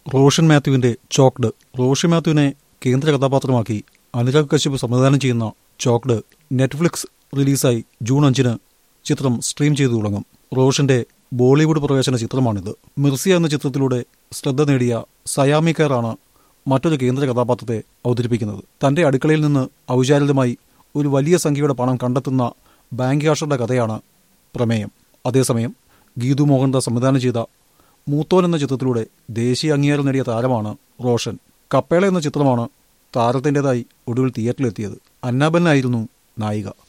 റോഷൻ മാത്യുവിന്റെ ചോക്ഡ് റോഷൻ മാത്യുവിനെ കേന്ദ്ര കഥാപാത്രമാക്കി അനുരാഗ് കശ്യപ് സംവിധാനം ചെയ്യുന്ന ചോക്ഡ് നെറ്റ്ഫ്ലിക്സ് റിലീസായി ജൂൺ അഞ്ചിന് ചിത്രം സ്ട്രീം ചെയ്തു തുടങ്ങും റോഷന്റെ ബോളിവുഡ് പ്രവേശന ചിത്രമാണിത് മിർസിയ എന്ന ചിത്രത്തിലൂടെ ശ്രദ്ധ നേടിയ സയാമി കെയറാണ് മറ്റൊരു കേന്ദ്ര കഥാപാത്രത്തെ അവതരിപ്പിക്കുന്നത് തന്റെ അടുക്കളയിൽ നിന്ന് ഔചാരികമായി ഒരു വലിയ സംഖ്യയുടെ പണം കണ്ടെത്തുന്ന ബാങ്ക് കാഷറുടെ കഥയാണ് പ്രമേയം അതേസമയം ഗീതു മോഹൻദാസ് സംവിധാനം ചെയ്ത മൂത്തോൻ എന്ന ചിത്രത്തിലൂടെ ദേശീയ അംഗീകാരം നേടിയ താരമാണ് റോഷൻ കപ്പേള എന്ന ചിത്രമാണ് താരത്തിൻ്റെതായി ഒടുവിൽ തിയേറ്ററിലെത്തിയത് അന്നാബെന്നായിരുന്നു നായിക